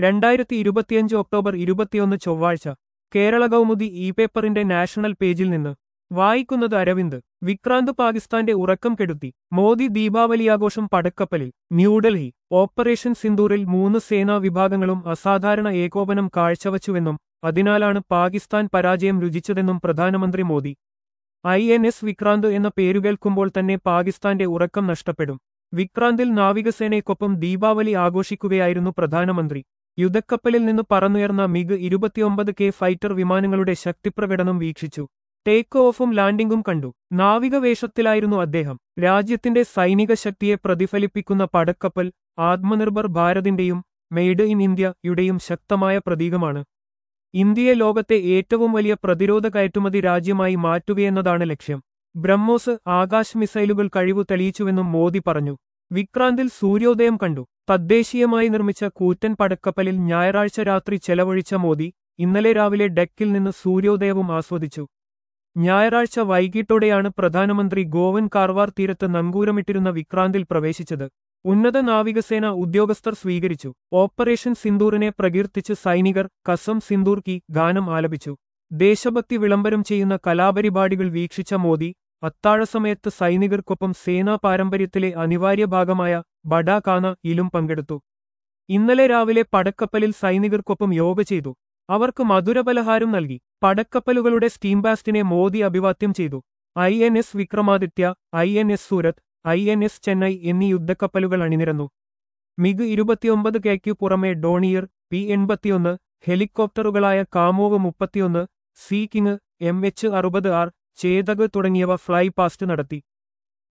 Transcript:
രണ്ടായിരത്തി ഇരുപത്തിയഞ്ച് ഒക്ടോബർ ഇരുപത്തിയൊന്ന് ചൊവ്വാഴ്ച കേരള കൗമുദി ഇ പേപ്പറിന്റെ നാഷണൽ പേജിൽ നിന്ന് വായിക്കുന്നത് അരവിന്ദ് വിക്രാന്ത് പാകിസ്ഥാന്റെ ഉറക്കം കെടുത്തി മോദി ദീപാവലി ആഘോഷം പടക്കപ്പലിൽ ന്യൂഡൽഹി ഓപ്പറേഷൻ സിന്ദൂറിൽ മൂന്ന് സേനാ വിഭാഗങ്ങളും അസാധാരണ ഏകോപനം കാഴ്ചവച്ചുവെന്നും അതിനാലാണ് പാകിസ്ഥാൻ പരാജയം രുചിച്ചതെന്നും പ്രധാനമന്ത്രി Modi I N S Vikrant എന്ന പേരുകേൾക്കുമ്പോൾ തന്നെ പാകിസ്ഥാന്റെ ഉറക്കം നഷ്ടപ്പെടും വിക്രാന്തിൽ നാവികസേനയ്ക്കൊപ്പം ദീപാവലി ആഘോഷിക്കുകയായിരുന്നു പ്രധാനമന്ത്രി യുദ്ധക്കപ്പലിൽ നിന്ന് പറന്നുയർന്ന മിഗ് ഇരുപത്തിയൊമ്പത് കെ ഫൈറ്റർ വിമാനങ്ങളുടെ ശക്തിപ്രകടനം വീക്ഷിച്ചു ടേക്ക് ഓഫും ലാൻഡിംഗും കണ്ടു നാവിക വേഷത്തിലായിരുന്നു അദ്ദേഹം രാജ്യത്തിന്റെ സൈനിക ശക്തിയെ പ്രതിഫലിപ്പിക്കുന്ന പടക്കപ്പൽ ആത്മനിർഭർ ഭാരതിന്റെയും മെയ്ഡ് ഇൻ ഇന്ത്യയുടെയും ശക്തമായ പ്രതീകമാണ് ഇന്ത്യയെ ലോകത്തെ ഏറ്റവും വലിയ പ്രതിരോധ കയറ്റുമതി രാജ്യമായി മാറ്റുകയെന്നതാണ് ലക്ഷ്യം ബ്രഹ്മോസ് ആകാശ് മിസൈലുകൾ കഴിവു തെളിയിച്ചുവെന്നും മോദി പറഞ്ഞു വിക്രാന്തിൽ സൂര്യോദയം കണ്ടു തദ്ദേശീയമായി നിർമ്മിച്ച കൂറ്റൻ പടക്കപ്പലിൽ ഞായറാഴ്ച രാത്രി ചെലവഴിച്ച മോദി ഇന്നലെ രാവിലെ ഡെക്കിൽ നിന്ന് സൂര്യോദയവും ആസ്വദിച്ചു ഞായറാഴ്ച വൈകിട്ടോടെയാണ് പ്രധാനമന്ത്രി ഗോവൻ കാർവാർ തീരത്ത് നങ്കൂരമിട്ടിരുന്ന വിക്രാന്തിൽ പ്രവേശിച്ചത് ഉന്നത നാവികസേന ഉദ്യോഗസ്ഥർ സ്വീകരിച്ചു ഓപ്പറേഷൻ സിന്ദൂറിനെ പ്രകീർത്തിച്ച് സൈനികർ കസം സിന്ദൂർ കി ഗാനം ആലപിച്ചു ദേശഭക്തി വിളംബരം ചെയ്യുന്ന കലാപരിപാടികൾ വീക്ഷിച്ച മോദി അത്താഴസമയത്ത് സൈനികർക്കൊപ്പം സേനാ പാരമ്പര്യത്തിലെ അനിവാര്യ ഭാഗമായ ബഡാ കാന ഇലും പങ്കെടുത്തു ഇന്നലെ രാവിലെ പടക്കപ്പലിൽ സൈനികർക്കൊപ്പം യോഗ ചെയ്തു അവർക്ക് മധുരപലഹാരം നൽകി പടക്കപ്പലുകളുടെ സ്റ്റീംബാസ്റ്റിനെ മോദി അഭിവാദ്യം ചെയ്തു I N S Vikramaditya I N S Surat I N S Chennai എന്നീ യുദ്ധക്കപ്പലുകൾ അണിനിരന്നു മിഗ് ഇരുപത്തിയൊമ്പത് കെയ്ക്കു പുറമെ ഡോണിയർ പി എൺപത്തിയൊന്ന് ഹെലികോപ്റ്ററുകളായ കാമോവ് മുപ്പത്തിയൊന്ന് സീ കിങ് എം എച്ച് അറുപത് ആർ ചേതക് തുടങ്ങിയവ ഫ്ലൈ പാസ്റ്റ് നടത്തി